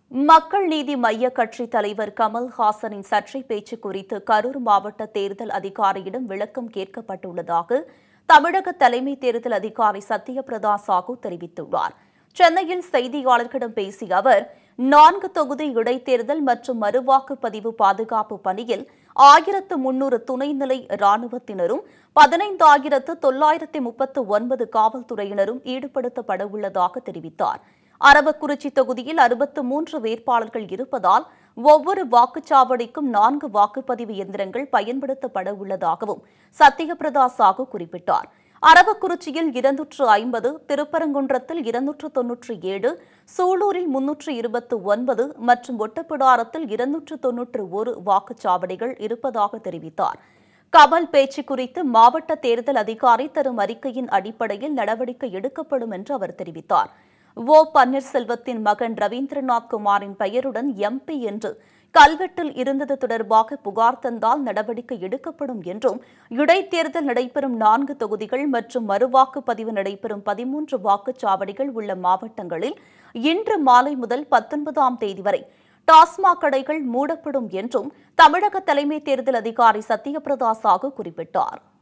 மக்கள் நீதி மய்ய கட்சி தலைவர் கமல்ஹாசனின் சர்ச்சை பேச்சு குறித்து கரூர் மாவட்ட தேர்தல் அதிகாரியிடம் விளக்கம் கேட்கப்பட்டுள்ளதாக தமிழக தலைமை தேர்தல் அதிகாரி சத்யபிரதா சாஹூ தெரிவித்துள்ளார் சென்னையில் செய்தியாளர்களிடம் பேசிய அவர் நான்கு தொகுதி இடைத்தேர்தல் மற்றும் மறுவாக்குப்பதிவு பாதுகாப்பு பணியில் ஆயிரத்து முன்னூறு துணைநிலை ராணுவத்தினரும் பதினைந்தாயிரத்து தொள்ளாயிரத்து முப்பத்து ஒன்பது காவல்துறையினரும் ஈடுபடுத்தப்பட உள்ளதாக தெரிவித்தார் அரவக்குறிச்சி தொகுதியில் அறுபத்து மூன்று வேட்பாளர்கள் இருப்பதால் ஒவ்வொரு வாக்குச்சாவடிக்கும் நான்கு வாக்குப்பதிவு எந்திரங்கள் பயன்படுத்தப்பட உள்ளதாகவும் சத்யபிரதா சாஹூ குறிப்பிட்டார் அரவக்குறிச்சியில் இருநூற்று ஐம்பது திருப்பரங்குன்றத்தில் இருநூற்று தொன்னூற்றி ஏழு சூலூரில் முன்னூற்று இருபத்து ஒன்பது மற்றும் ஒட்டப்பிடாரத்தில் இருநூற்று தொன்னூற்று ஒரு வாக்குச்சாவடிகள் இருப்பதாக தெரிவித்தார் கமல் பேச்சு குறித்து மாவட்ட தேர்தல் அதிகாரி தரும் அறிக்கையின் அடிப்படையில் நடவடிக்கை எடுக்கப்படும் என்று அவர் தெரிவித்தார் ஓ பன்னீர்செல்வத்தின் மகன் ரவீந்திரநாத் குமாரின் பெயருடன் எம்பி என்று கல்வெட்டில் இருந்தது தொடர்பாக புகார் தந்தால் நடவடிக்கை எடுக்கப்படும் என்றும் இடைத்தேர்தல் நடைபெறும் நான்கு தொகுதிகள் மற்றும் மறுவாக்குப்பதிவு நடைபெறும் பதிமூன்று வாக்குச்சாவடிகள் உள்ள மாவட்டங்களில் இன்று மாலை முதல் பத்தொன்பதாம் தேதி வரை டாஸ்மாக் கடைகள் மூடப்படும் என்றும் தமிழக தலைமை தேர்தல் அதிகாரி சத்யபிரதா சாஹூ குறிப்பிட்டார்